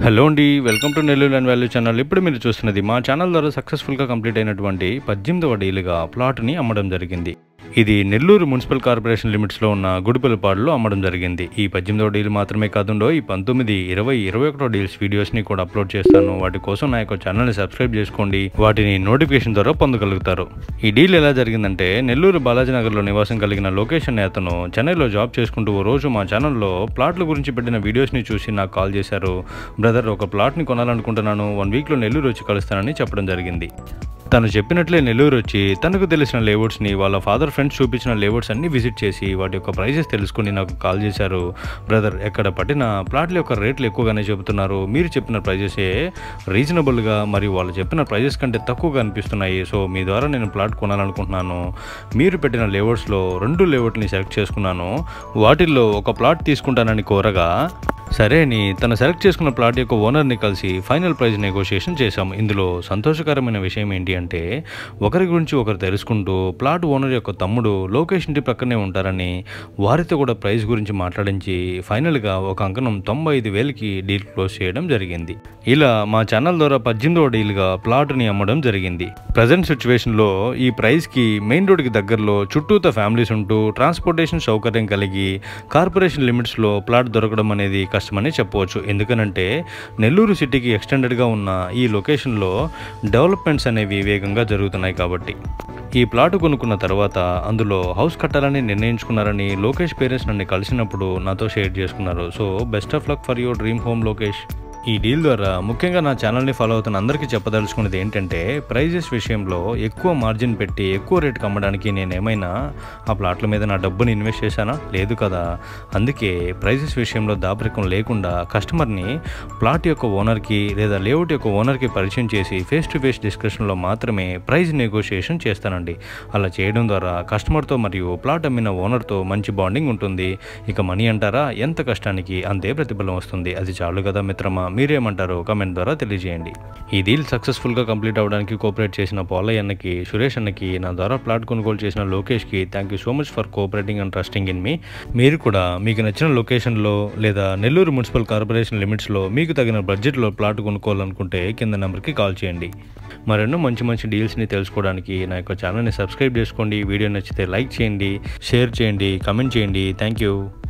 hello అండి welcome to Nellore and value channel ఇప్పుడు మీరు చూస్తున్నది మా ఛానల్ ద్వారా సక్సెస్ఫుల్గా కంప్లీట్ అయినటువంటి పద్దెనిమిదవ డీలుగా ప్లాట్ని అమ్మడం జరిగింది ఇది నెల్లూరు మున్సిపల్ కార్పొరేషన్ లిమిట్స్లో ఉన్న గుడిపల్లిపాడులో అమ్మడం జరిగింది ఈ పద్దెనిమిదవ డీల్ మాత్రమే కాదుండో ఈ పంతొమ్మిది ఇరవై ఇరవై ఒకటో డీల్స్ వీడియోస్ని కూడా అప్లోడ్ చేస్తాను వాటి కోసం నా యొక్క ఛానల్ని సబ్స్క్రైబ్ చేసుకోండి వాటిని నోటిఫికేషన్ ద్వారా పొందగలుగుతారు ఈ డీల్ ఎలా జరిగిందంటే నెల్లూరు బాలాజీనగర్లో నివాసం కలిగిన లొకేషన్ అతను చెన్నైలో జాబ్ చేసుకుంటూ ఓ రోజు మా ఛానల్లో ప్లాట్ల గురించి పెట్టిన వీడియోస్ని చూసి నాకు కాల్ చేశారు బ్రదర్ ఒక ప్లాట్ని కొనాలనుకుంటున్నాను వన్ వీక్లో నెల్లూరు వచ్చి కలుస్తానని చెప్పడం జరిగింది తను చెప్పినట్లే నెల్లూరు వచ్చి తనకు తెలిసిన లేఅవుట్స్ని వాళ్ళ ఫాదర్ ఫ్రెండ్స్ చూపించిన లేఅవుట్స్ అన్ని విజిట్ చేసి వాటి యొక్క ప్రైజెస్ తెలుసుకుని నాకు కాల్ చేశారు బ్రదర్ ఎక్కడ పట్టిన ప్లాట్ల యొక్క రేట్లు ఎక్కువగానే చెబుతున్నారు మీరు చెప్పిన ప్రైజెసే రీజనబుల్గా మరియు వాళ్ళు చెప్పిన ప్రైజెస్ కంటే తక్కువగా అనిపిస్తున్నాయి సో మీ ద్వారా నేను ప్లాట్ కొనాలనుకుంటున్నాను మీరు పెట్టిన లేఅవుట్స్లో రెండు లేఅవుట్ని సెలెక్ట్ చేసుకున్నాను వాటిల్లో ఒక ప్లాట్ తీసుకుంటానని కోరగా సరే అని తను సెలెక్ట్ చేసుకున్న ప్లాట్ యొక్క ఓనర్ని కలిసి ఫైనల్ ప్రైస్ నెగోషియేషన్ చేశాం ఇందులో సంతోషకరమైన విషయం ఏంటి అంటే ఒకరి గురించి ఒకరు తెలుసుకుంటూ ప్లాట్ ఓనర్ యొక్క తమ్ముడు లోకేష్ ఇంటి ప్రక్కనే ఉంటారని వారితో కూడా ప్రైస్ గురించి మాట్లాడించి ఫైనల్గా ఒక అంకణం తొంభై ఐదు వేలకి డీల్ క్లోజ్ చేయడం జరిగింది ఇలా మా ఛానల్ ద్వారా పద్దెనిమిదవ డీల్గా ప్లాట్ని అమ్మడం జరిగింది ప్రజెంట్ సిచ్యువేషన్లో ఈ ప్రైస్కి మెయిన్ రోడ్కి దగ్గరలో చుట్టూత ఫ్యామిలీస్ ఉంటూ ట్రాన్స్పోర్టేషన్ సౌకర్యం కలిగి కార్పొరేషన్ లిమిట్స్లో ప్లాట్ దొరకడం అనేది కష్టమని చెప్పవచ్చు ఎందుకనంటే నెల్లూరు సిటీకి ఎక్స్టెండెడ్గా ఉన్న ఈ లొకేషన్లో డెవలప్మెంట్స్ అనేవి వేగంగా జరుగుతున్నాయి కాబట్టి ఈ ప్లాట్ కొనుక్కున్న తర్వాత అందులో హౌస్ కట్టాలని నిర్ణయించుకున్నారని లోకేష్ పేరెంట్స్ నన్ను కలిసినప్పుడు నాతో షేర్ చేసుకున్నారు so best of luck for your dream home Lokesh ఈ డీల్ ద్వారా ముఖ్యంగా నా ఛానల్ని ఫాలో అవుతున్న అందరికీ చెప్పదలుచుకున్నది ఏంటంటే ప్రైజెస్ విషయంలో ఎక్కువ మార్జిన్ పెట్టి ఎక్కువ రేటుకి అమ్మడానికి నేను ఏమైనా ఆ ప్లాట్ల మీద నా డబ్బుని ఇన్వెస్ట్ చేశానా లేదు కదా అందుకే ప్రైజెస్ విషయంలో దాపరికం లేకుండా కస్టమర్ని ప్లాట్ యొక్క ఓనర్కి లేదా లేఅవుట్ యొక్క ఓనర్కి పరిచయం చేసి ఫేస్ టు ఫేస్ డిస్కషన్లో మాత్రమే ప్రైస్ నెగోషియేషన్ చేస్తానండి అలా చేయడం ద్వారా కస్టమర్తో మరియు ప్లాట్ అమ్మిన ఓనర్తో మంచి బాండింగ్ ఉంటుంది ఇక మనీ అంటారా ఎంత కష్టానికి అంతే ప్రతిఫలం వస్తుంది అది చాలు కదా మిత్రమా మీరేమంటారో కమెంట్ ద్వారా తెలియజేయండి ఈ డీల్ సక్సెస్ఫుల్గా కంప్లీట్ అవ్వడానికి కోఆపరేట్ చేసిన పోలయ్య అన్నకి సురేష్ అన్నకి నా ద్వారా ప్లాట్ కొనుగోలు చేసిన లోకేష్కి thank you so much for cooperating and trusting in me మీరు కూడా మీకు నచ్చిన లొకేషన్లో లేదా నెల్లూరు మున్సిపల్ కార్పొరేషన్ లిమిట్స్లో మీకు తగిన బడ్జెట్లో ప్లాట్ కొనుక్కోవాలనుకుంటే కింద నెంబర్కి కాల్ చేయండి మరెన్నో మంచి మంచి డీల్స్ని తెలుసుకోవడానికి నా యొక్క ఛానల్ని సబ్స్క్రైబ్ చేసుకోండి వీడియో నచ్చితే లైక్ చేయండి షేర్ చేయండి కమెంట్ చేయండి థ్యాంక్ యూ